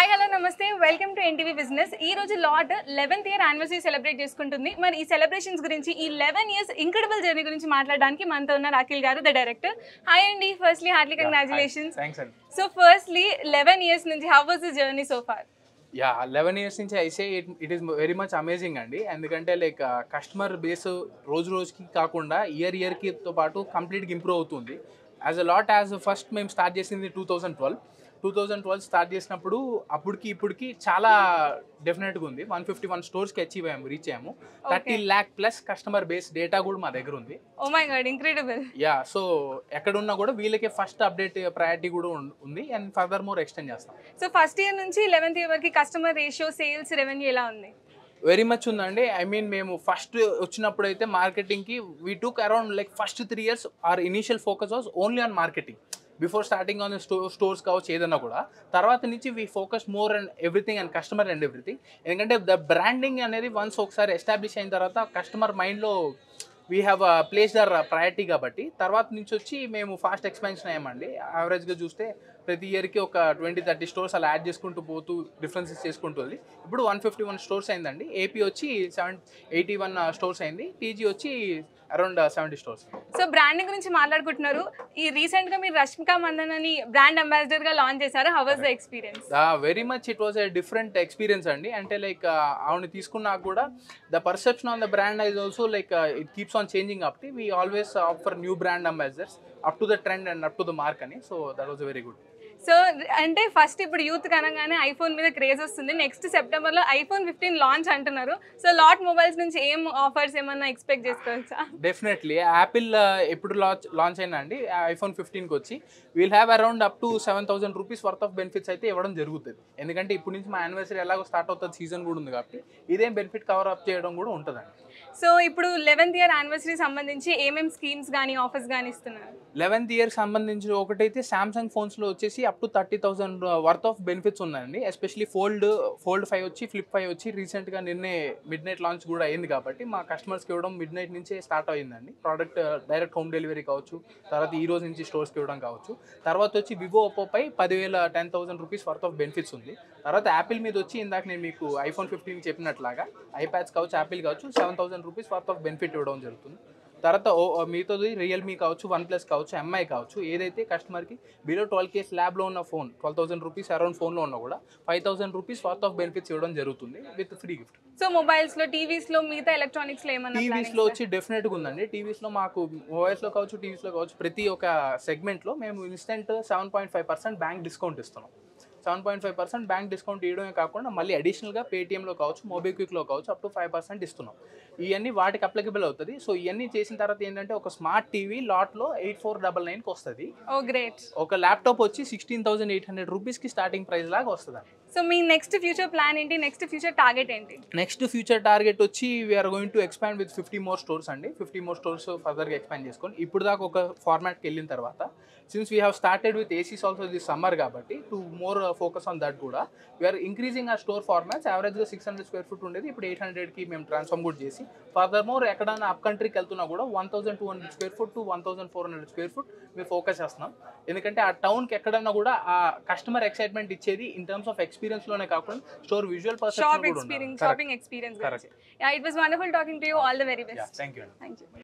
Hi hello నమస్తే welcome to NTV business ఈ రోజు Lot eleventh year anniversary celebrate చేసుకుంటుంది మరి ఈ సెలబ్రేషన్స్ గురించి ఈ లెవెన్ ఇయర్స్ ఇంక్రెడిబుల్ జర్నీ గురించి మాట్లాడడానికి మనతో ఉన్న రాకిల్ గారు ద డైరెక్టర్ హాయ్ అండి ఫస్ట్లీ హార్ట్లీ కంగ్రాచులేషన్స్ థ్యాంక్స్ అండి సో ఫస్ట్లీ లెవెన్ ఇయర్స్ నుంచి how was the journey so far yeah eleven years నుంచి I say it it is very much amazing అండి ఎందుకంటే లైక్ కస్టమర్ బేస్ రోజు రోజుకి కాకుండా ఇయర్ ఇయర్కితో పాటు కంప్లీట్గా ఇంప్రూవ్ అవుతుంది as a lot as first మేము స్టార్ట్ చేసింది two thousand twelve two thousand twelve start చేసినప్పుడు అప్పటికి ఇప్పటికి చాలా డెఫినెట్గా ఉంది వన్ ఫిఫ్టీ వన్ స్టోర్స్కి అచీవ్ అయ్యాము రీచ్ అయ్యాము thirty lakh plus customer base data కూడా మా దగ్గర ఉంది oh my god incredible yeah so ఎక్కడున్నా కూడా వీళ్ళకే ఫస్ట్ అప్డేట్ ప్రయారిటీ కూడా ఉం- ఉంది అండ్ ఫర్దర్ మోర్ ఎక్స్టెండ్ చేస్తాం సో ఫస్ట్ ఇయర్ నుంచి లెవెన్త్ ఇయర్ వరకు కస్టమర్ రేషియో సేల్స్ రెవెన్యూ ఎలా ఉంది వెరీ మచ్ ఉందండి ఐ మీన్ మేము ఫస్ట్ వచ్చినప్పుడు అయితే మార్కెటింగ్కి we took around like first three years our initial focus was only on marketing before starting on స్టో స్టోర్స్ కావచ్చు ఏదన్నా కూడా తర్వాత నుంచి we focus more and everything and customer and everything ఎందుకంటే ద బ్రాండింగ్ అనేది వన్స్ ఒకసారి ఎస్టాబ్లిష్ అయిన తర్వాత కస్టమర్ మైండ్లో we have place their priority కాబట్టి తర్వాత నుంచి వచ్చి మేము ఫాస్ట్ ఎక్స్పాన్షన్ అయ్యామండి యావరేజ్గా చూస్తే ప్రతి ఇయర్కి ఒక ట్వంటీ థర్టీ స్టోర్స్ అలా యాడ్ చేసుకుంటూ పోతూ డిఫరెన్సెస్ చేసుకుంటుంది ఇప్పుడు వన్ ఫిఫ్టీ వన్ స్టోర్స్ అయిందండి ఏపీ వచ్చి సెవెన్ ఎయిటీ వన్ స్టోర్స్ అయింది టీజీ వచ్చి around seventy stores so branding గురించి మాట్లాడుకుంటున్నారు ఈ రీసెంట్ గా మీరు రష్మిక మందన్ అని బ్రాండ్ అంబాసిడర్ గా లాంచ్ చేశారు how was the experience very much it was a different experience అండి అంటే లైక్ ఆవిడ తీసుకున్నాక కూడా the perception on the brand eyes also like it keeps on changing up we always offer new brand ambassadors up to the trend and up to the mark అని so that was very good so అంటే first ఇప్పుడు youth కనగానే iPhone మీద craze వస్తుంది next September లో iPhone fifteen launch అంటున్నారు so Lot mobiles నుంచి ఏం ఆఫర్స్ ఏమన్నా ఎక్స్పెక్ట్ చేసుకోవచ్చా డెఫినెట్లీ యాపిల్ ఎప్పుడు లాంచ్ లాంచ్ అయినా అండి ఐఫోన్ ఫిఫ్టీన్కి వచ్చి we'll have around up to seven thousand rupees worth of benefits అయితే ఇవ్వడం జరుగుతుంది ఎందుకంటే ఇప్పుడు నుంచి మా యానివర్సరీ ఎలాగో స్టార్ట్ అవుతుంది సీజన్ కూడా ఉంది కాబట్టి ఇదేం బెనిఫిట్ కవర్ అప్ చేయడం కూడా ఉంటుందండి సో ఇప్పుడు లెవెన్త్ ఇయర్ యానివర్సరీ సంబంధించి ఏమేం స్కీమ్స్ కానీ ఆఫర్స్ కానీ ఇస్తున్నారు లెవెన్త్ ఇయర్ సంబంధించి ఒకటైతే సామ్సంగ్ ఫోన్స్లో వచ్చేసి up to thirty thousand worth of benefits ఉన్నాయండి ఎస్పెషలీ ఫోల్డ్ ఫోల్డ్ ఫైవ్ వచ్చి ఫ్లిప్ ఫైవ్ వచ్చి రీసెంట్గా నిన్నే మిడ్ నైట్ లాంచ్ కూడా అయింది కాబట్టి మా కస్టమర్స్కి ఇవ్వడం మిడ్ నైట్ నుంచే స్టార్ట్ అయిందండి ప్రోడక్ట్ డైరెక్ట్ హోమ్ డెలివరీ కావచ్చు తర్వాత ఈ రోజు నుంచి స్టోర్స్కి ఇవ్వడం కావచ్చు తర్వాత వచ్చి వివో ఒప్పోపై పదివేల ten thousand rupees worth of benefits ఉంది తర్వాత యాపిల్ మీద వచ్చి ఇందాక నేను మీకు ఐఫోన్ ఫిఫ్టీన్ చెప్పినట్లాగా ఐప్యాడ్స్ కావచ్చు యాపిల్ కావచ్చు seven thousand rupees worth of benefit ఇవ్వడం జరుగుతుంది తర్వాత ఓ మిగతాది రియల్మీ కావచ్చు వన్ ప్లస్ కావచ్చు ఎంఐ కావచ్చు ఏదైతే కస్టమర్కి బిలో ట్వెల్వ్ కేస్ ల్యాబ్లో ఉన్న phone twelve thousand rupees around ఫోన్లో ఉన్నా కూడా five thousand rupees worth of benefits ఇవ్వడం జరుగుతుంది with free gift so mobiles లో టీవీస్ లో మిగతా ఎలక్ట్రానిక్స్ లో ఏమన్నా టీవీస్లో వచ్చి డెఫినెట్గా ఉందండి టీవీస్లో మాకు మొబైల్స్లో కావచ్చు టీవీస్లో కావచ్చు ప్రతి ఒక్క సెగ్మెంట్లో మేము instant seven point five percent bank discount ఇస్తున్నాం seven point five percent bank discount ఇవ్వడమే కాకుండా మళ్ళీ అడిషనల్గా పేటీఎంలో కావచ్చు మొబిక్విక్లో కావచ్చు అప్ టు ఫైవ్ పర్సెంట్ ఇస్తున్నాం ఇవన్నీ వాటికి అప్లికబుల్ అవుతుంది సో ఇవన్నీ చేసిన తర్వాత ఏంటంటే ఒక స్మార్ట్ టీవీ లాట్లో ఎయిట్ ఫోర్ డబల్ నైన్కి వస్తుంది ఓ గ్రేట్ ఒక ల్యాప్టాప్ వచ్చి సిక్స్టీన్ థౌసండ్ ఎయిట్ హండ్రెడ్ రూపీస్కి స్టార్టింగ్ ప్రైస్ లాగా వస్తుంది సో మీ నెక్స్ట్ ఫ్యూచర్ ప్లాన్ ఏంటి నెక్స్ట్ ఫ్యూచర్ టార్గెట్ ఏంటి నెక్స్ట్ ఫ్యూచర్ టార్గెట్ వచ్చి we're going to expand with fifty more stores అండి ఫిఫ్టీ మోర్ స్టోర్స్ ఫర్దర్గా ఎక్స్పాండ్ చేసుకొని ఇప్పుడు దాకా ఒక ఫార్మాట్కి వెళ్ళిన తర్వాత since we have started with ACs also this summer కాబట్టి to more focus on that కూడా వీఆర్ ఇంక్రీజింగ్ ఆ స్టోర్ ఫార్మాట్స్ యావరేజ్గా సిక్స్ హండ్రెడ్ స్క్వేర్ ఫుట్ ఉండేది ఇప్పుడు ఎయిట్ హండ్రెడ్కి మేము ట్రాన్స్ఫార్మ్ కూడా చేసి ఫర్దర్ మోర్ ఎక్కడైనా అప్ కంట్రీకి వెళ్తున్నా కూడా one thousand two hundred square foot to one thousand four hundred square foot మేము ఫోకస్ చేస్తున్నాం ఎందుకంటే ఆ టౌన్కి ఎక్కడన్నా కూడా ఆ కస్టమర్ ఎక్సైట్మెంట్ ఇచ్చేది ఇన్ టర్మ్స్ ఆఫ్ ఎక్స్పీరియన్స్లోనే కాకుండా స్టోర్ విజువల్ షాప్ పర్సెప్షన్ కూడా ఎక్స్పీరియన్స్ ఉండాలి shopping experience Correct. It was wonderful talking to you all the very best thank you thank you